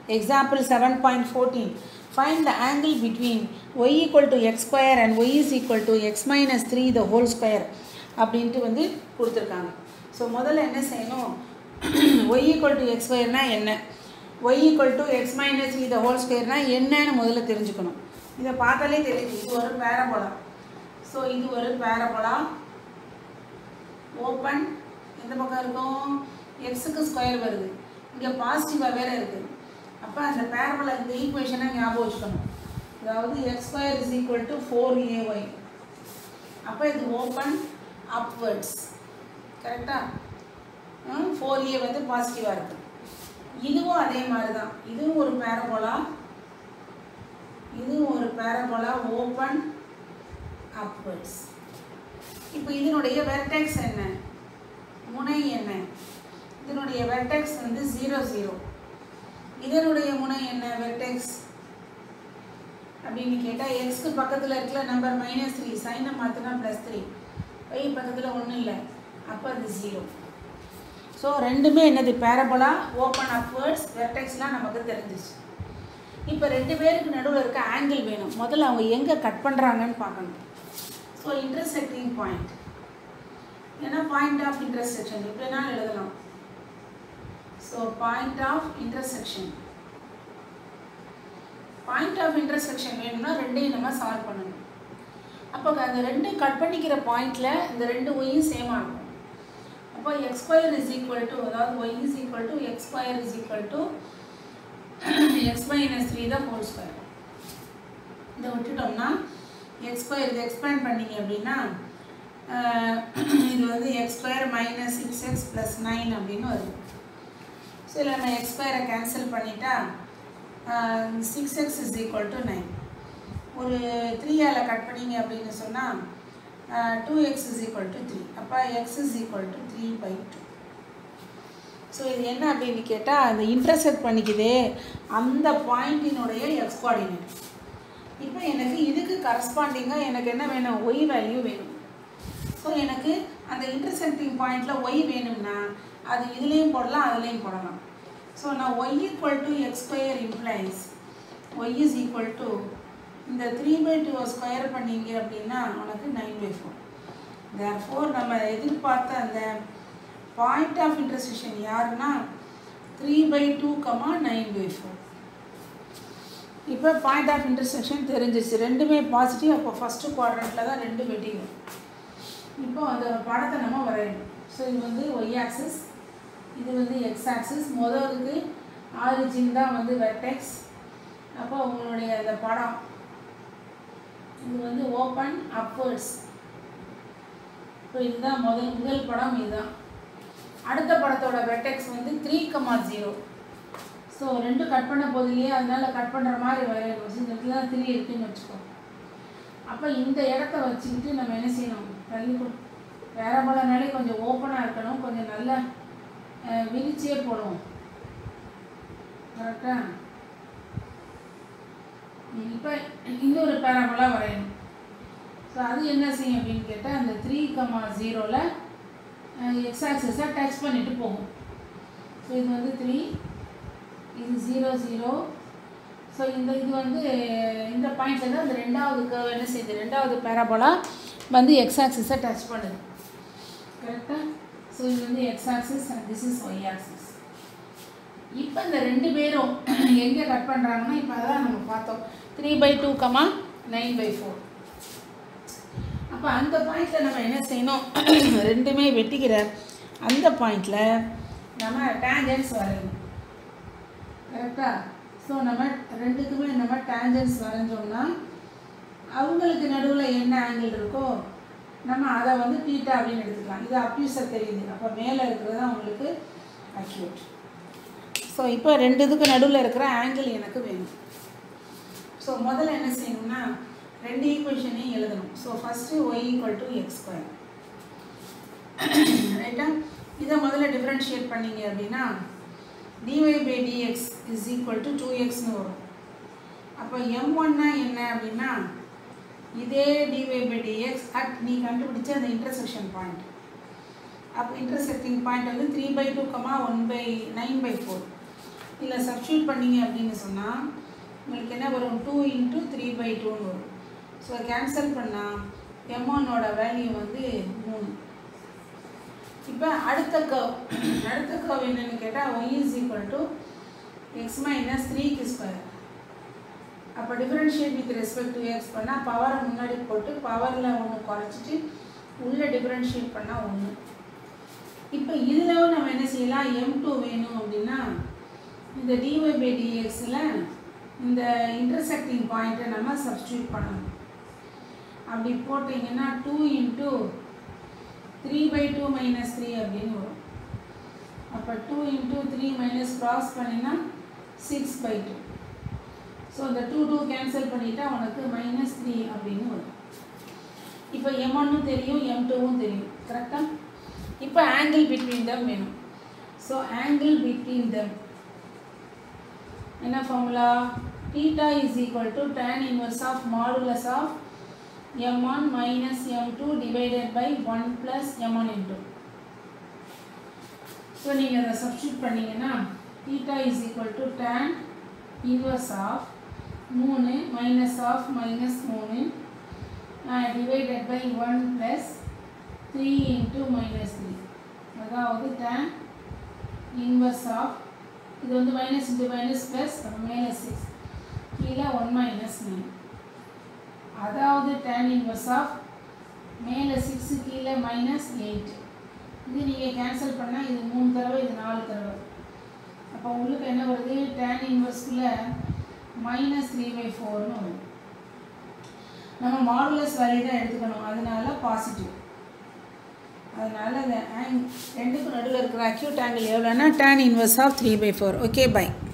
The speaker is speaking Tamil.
example seven point fourteen find the angle between Y equal to X square and Y is equal to X minus three the whole square அப்படின்ட்டு வந்து கொடுத்துருக்காங்க ஸோ முதல்ல என்ன செய்யணும் ஒய் ஈக்குவல் டு எக்ஸ் ஸ்கொயர்னால் என்ன Y equal to X minus three the whole ஸ்கொயர்னால் என்னன்னு முதல்ல தெரிஞ்சுக்கணும் இதை பார்த்தாலே தெரியுது இது ஒரு பேரபோலா ஸோ இது ஒரு பேரபோலா ஓப்பன் எந்த பக்கம் இருக்கும் எக்ஸுக்கு ஸ்கொயர் வருது இங்கே பாசிட்டிவாக வேறு இருக்குது அப்போ அந்த பேரபோலா இந்த ஈக்குவேஷனை ஞாபகம் வச்சுக்கணும் அதாவது X square is equal to four A Y அப்போ இது ஓப்பன் அப்வர்ட்ஸ் கரெக்டாக ஃபோர் ஏ வந்து பாசிட்டிவாக இருக்குது இதுவும் அதே மாதிரி தான் இதுவும் ஒரு பேரபோலா இதுவும் ஒரு பேரபோலா ஓப்பன் அப்வர்ட்ஸ் இப்போ இதனுடைய வெர்டெக்ஸ் என்ன முனை என்ன இதனுடைய வெர்டெக்ஸ் வந்து ஜீரோ ஜீரோ இதனுடைய முனை என்ன வெர்டெக்ஸ் அப்படின்னு கேட்டால் எக்ஸ்க்கு பக்கத்தில் இருக்கிற நம்பர் மைனஸ் த்ரீ சைனை மாற்றினா ப்ளஸ் த்ரீ ஒய் பக்கத்தில் ஒன்றும் இல்லை அப்போ அது ஜீரோ ஸோ ரெண்டுமே என்னது பேரபோலா ஓப்பன் அப்வர்ட்ஸ் வெர்டெக்ஸ்லாம் நமக்கு தெரிஞ்சிச்சு இப்போ ரெண்டு பேருக்கு நடுவில் இருக்க ஆங்கிள் வேணும் முதல்ல அவங்க எங்கே கட் பண்ணுறாங்கன்னு பார்க்கணும் ஸோ இன்டர்செக்டிங் பாயிண்ட் ஏன்னா பாயிண்ட் ஆஃப் இன்டர்செக்ஷன் எப்படினா எழுதலாம் so point of intersection point of intersection வேணும்னா ரெண்டையும் நம்ம சால்வ் பண்ணணும் அப்போ அந்த ரெண்டு கட் பண்ணிக்கிற பாயிண்டில் இந்த ரெண்டு ஒய்யும் சேமாக இருக்கும் அப்போ X square is equal to அதாவது Y is equal to X square is equal to X minus three தான் ஹோல் ஸ்கொயர் இதை விட்டுட்டோம்னா எக்ஸ் ஸ்கொயர் இதை எக்ஸ்பேண்ட் பண்ணிங்க அப்படின்னா இது வந்து X square minus six X plus nine அப்படின்னு வருது ஸோ இதில் நம்ம எக்ஸ் ஸ்கொயரை கேன்சல் பண்ணிட்டா six X is equal to nine ஒரு த்ரீயால் கட் பண்ணிங்க அப்படின்னு சொன்னால் two X is equal to three அப்போ X is equal to three by two so இது என்ன அப்படின்னு கேட்டால் அந்த இன்டர்செக்ட் பண்ணிக்குதே அந்த பாயிண்டினுடைய எக்ஸ் கோஆர்டினேட் இப்போ எனக்கு இதுக்கு கரஸ்பாண்டிங்காக எனக்கு என்ன வேணும் ஒய் வேல்யூ வேணும் ஸோ எனக்கு அந்த இன்டர்செக்டிங் பாயிண்டில் ஒய் வேணும்னா அது இதுலேயும் போடலாம் அதுலேயும் போடலாம் ஸோ நான் Y equal to X square implies Y is equal to இந்த த்ரீ பை டூ ஸ்கொயர் பண்ணீங்க அப்படின்னா உனக்கு nine by four therefore நம்ம எதிர்பார்த்த அந்த பாயிண்ட் ஆஃப் இன்டர்செக்ஷன் யாருன்னா three by two comma nine by four இப்போ பாயிண்ட் ஆஃப் இன்டர்செக்ஷன் தெரிஞ்சிச்சு ரெண்டுமே பாசிட்டிவ் அப்போ ஃபஸ்ட்டு குவாட்ரண்ட்டில் தான் ரெண்டு வெட்டிங்க இப்போ அந்த படத்தை நம்ம வரையணும் ஸோ இது வந்து ஒய் ஆக்சிஸ் இது வந்து எக்ஸ் ஆக்சிஸ் முதலுக்கு ஆரிஜின் தான் வந்து வெர்டெக்ஸ் அப்போ உங்களுடைய அந்த படம் இது வந்து ஓப்பன் அப்வர்ட்ஸ் இப்போ இதுதான் முதல் முதல் படம் இதுதான் அடுத்த படத்தோட வெர்டெக்ஸ் வந்து த்ரீ கமா ஜீரோ ஸோ ரெண்டு கட் பண்ண போதிலேயே அதனால கட் பண்ணுற மாதிரி வரையணும் இந்த இடத்துல தான் த்ரீ இருக்குன்னு வச்சுக்கோ அப்போ இந்த இடத்த வச்சுக்கிட்டு நம்ம என்ன செய்யணும் தள்ளி வேற பலனாலே கொஞ்சம் ஓப்பனாக இருக்கணும் கொஞ்சம் நல்லா விரிச்சே போடுவோம் கரெக்டா இப்போ இன்னொரு பேராபோலா வரையணும் ஸோ அது என்ன செய்யும் அப்படின்னு கேட்டால் அந்த த்ரீ கமா ஜீரோவில் எக்ஸ் ஆக்சஸை டச் பண்ணிட்டு போகும் ஸோ இது வந்து த்ரீ இது ஜீரோ ஜீரோ ஸோ இந்த இது வந்து இந்த பாயிண்ட்ல தான் இந்த ரெண்டாவது curve என்ன செய்யுது ரெண்டாவது பேராபோலா வந்து எக்ஸ் ஆக்சிஸை டச் பண்ணுது கரெக்டாக ஸோ இது வந்து X axis and this is Y axis இப்போ இந்த ரெண்டு பேரும் எங்கே கட் பண்ணுறாங்கன்னா இப்போ அதான் நம்ம பார்த்தோம் three by two comma nine by four அப்போ அந்த பாயிண்டில் நம்ம என்ன செய்யணும் ரெண்டுமே வெட்டிக்கிற அந்த பாயிண்டில் நம்ம டேஞ்சன்ஸ் வரையணும் கரெக்டாக ஸோ நம்ம ரெண்டுக்குமே நம்ம டேஞ்சன்ஸ் வரைஞ்சோம்னா அவங்களுக்கு நடுவில் என்ன ஆங்கிள் இருக்கோ நம்ம அதை வந்து தீட்டா அப்படின்னு எடுத்துக்கலாம் இது அப்யூஸர் தெரியுது அப்போ மேலே இருக்கிறது தான் உங்களுக்கு அக்யூட் ஸோ இப்போ ரெண்டு இதுக்கு நடுவில் இருக்கிற ஆங்கிள் எனக்கு வேணும் ஸோ முதல்ல என்ன செய்யணும்னா ரெண்டு ஈக்குவேஷனையும் எழுதணும் so first Y equal to X square ரைட்டா இதை முதல்ல டிஃப்ரென்ஷியேட் பண்ணீங்க அப்படின்னா dy by D X is equal to two எக்ஸ்னு வரும் அப்போ எம் ஒன்னா என்ன அப்படின்னா இதே dy பை டிஎக்ஸ் அட் நீ கண்டுபிடிச்ச அந்த இன்டர்செக்ஷன் பாயிண்ட் அப்போ இன்டர்செக்டிங் பாயிண்ட் வந்து three by two comma one by nine by four இதில் சப்ஸ்டியூட் பண்ணீங்க அப்படின்னு சொன்னால் உங்களுக்கு என்ன வரும் டூ இன்ட்டு த்ரீ பை டூன்னு வரும் ஸோ கேன்சல் பண்ணால் எம்ஒன்னோட வேல்யூ வந்து மூணு இப்போ அடுத்த கர்வ் அடுத்த கர்வ் என்னன்னு கேட்டால் Y is equal to X minus த்ரீக்கு ஸ்கொயர் அப்போ differentiate with respect to X பண்ணால் பவரை முன்னாடி போட்டு பவரில் ஒன்று குறைச்சிட்டு உள்ளே டிஃப்ரென்ஷியேட் பண்ணால் ஒன்று இப்போ இதில் நம்ம என்ன செய்யலாம் எம் டூ வேணும் அப்படின்னா இந்த டிஒய் பை டிஎக்ஸில் இந்த இன்டர்செக்டிங் பாயிண்ட்டை நம்ம சப்ஸ்டியூட் பண்ணணும் அப்படி போட்டிங்கன்னா two into three by two minus three அப்படின்னு வரும் அப்போ two into three minus cross பண்ணினா சிக்ஸ் பை டூ ஸோ இந்த டூ டூ கேன்சல் பண்ணிட்டா உனக்கு மைனஸ் த்ரீ அப்படின்னு வரும் இப்போ எம் ஒன்னும் தெரியும் எம் டூவும் தெரியும் கரெக்டாக இப்போ ஆங்கிள் பிட்வீன் தம் வேணும் ஸோ ஆங்கிள் பிட்வீன் தம் என்ன formula theta is equal to tan inverse of modulus of M one minus M two divided by one plus M one into so நீங்கள் அதை சப்ஸ்டியூட் பண்ணீங்கன்னா theta is equal to tan inverse of மூணு மைனஸ் ஆஃப் மைனஸ் மூணு divided by one plus three into minus three அதாவது tan இன்வர்ஸ் ஆஃப் இது வந்து மைனஸ் இன்ட்டு மைனஸ் ப்ளஸ் மேலே சிக்ஸ் கீழே ஒன் மைனஸ் நைன் அதாவது tan இன்வர்ஸ் ஆஃப் மேலே சிக்ஸு கீழே மைனஸ் எயிட் இது நீங்கள் கேன்சல் பண்ணால் இது மூணு தடவை இது நாலு தடவை அப்போ உங்களுக்கு என்ன வருது tan இன்வர்ஸ்க்குள்ள மைனஸ் த்ரீ பை ஃபோர்னு வரும் நம்ம மாடுலஸ் வேல்யூ தான் எடுத்துக்கணும் அதனால பாசிட்டிவ் அதனால் இந்த ஆங் ரெண்டுக்கும் நடுவில் இருக்கிற அக்யூட் ஆங்கிள் எவ்வளோன்னா tan inverse of three by four okay by